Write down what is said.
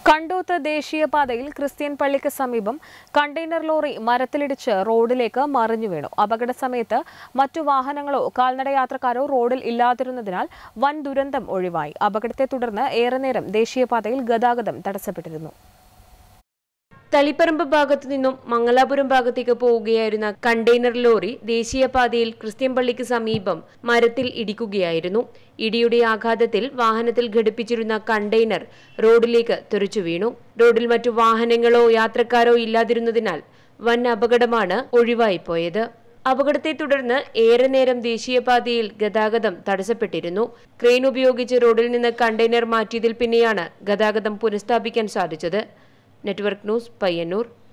കണ്ടോത്ത് ദേശീയപാതയിൽ ക്രിസ്ത്യൻ പള്ളിക്ക് സമീപം കണ്ടെയ്നർ ലോറി മരത്തിലിടിച്ച് റോഡിലേക്ക് മറിഞ്ഞു വീണു അപകട സമയത്ത് മറ്റു വാഹനങ്ങളോ കാൽനട യാത്രക്കാരോ റോഡിൽ ഇല്ലാതിരുന്നതിനാൽ വൻ ദുരന്തം ഒഴിവായി അപകടത്തെ തുടർന്ന് ഏറെ നേരം ദേശീയപാതയിൽ ഗതാഗതം തടസ്സപ്പെട്ടിരുന്നു തളിപ്പറമ്പ് ഭാഗത്തു നിന്നും മംഗലാപുരം ഭാഗത്തേക്ക് പോവുകയായിരുന്ന കണ്ടെയ്നർ ലോറി ദേശീയപാതയിൽ ക്രിസ്ത്യൻ പള്ളിക്ക് സമീപം മരത്തിൽ ഇടിക്കുകയായിരുന്നു ഇടിയുടെ ആഘാതത്തിൽ വാഹനത്തിൽ ഘടിപ്പിച്ചിരുന്ന കണ്ടെയ്നർ റോഡിലേക്ക് തെറിച്ചു വീണു റോഡിൽ മറ്റു വാഹനങ്ങളോ യാത്രക്കാരോ ഇല്ലാതിരുന്നതിനാൽ വൻ അപകടമാണ് ഒഴിവായിപ്പോയത് അപകടത്തെ തുടർന്ന് ഏറെ നേരം ദേശീയപാതയിൽ ഗതാഗതം തടസ്സപ്പെട്ടിരുന്നു ക്രെയിൻ ഉപയോഗിച്ച് റോഡിൽ നിന്ന് കണ്ടെയ്നർ മാറ്റിയതിൽ പിന്നെയാണ് ഗതാഗതം പുനഃസ്ഥാപിക്കാൻ സാധിച്ചത് നെറ്റ്വർക്ക് ന്യൂസ് പയ്യന്നൂർ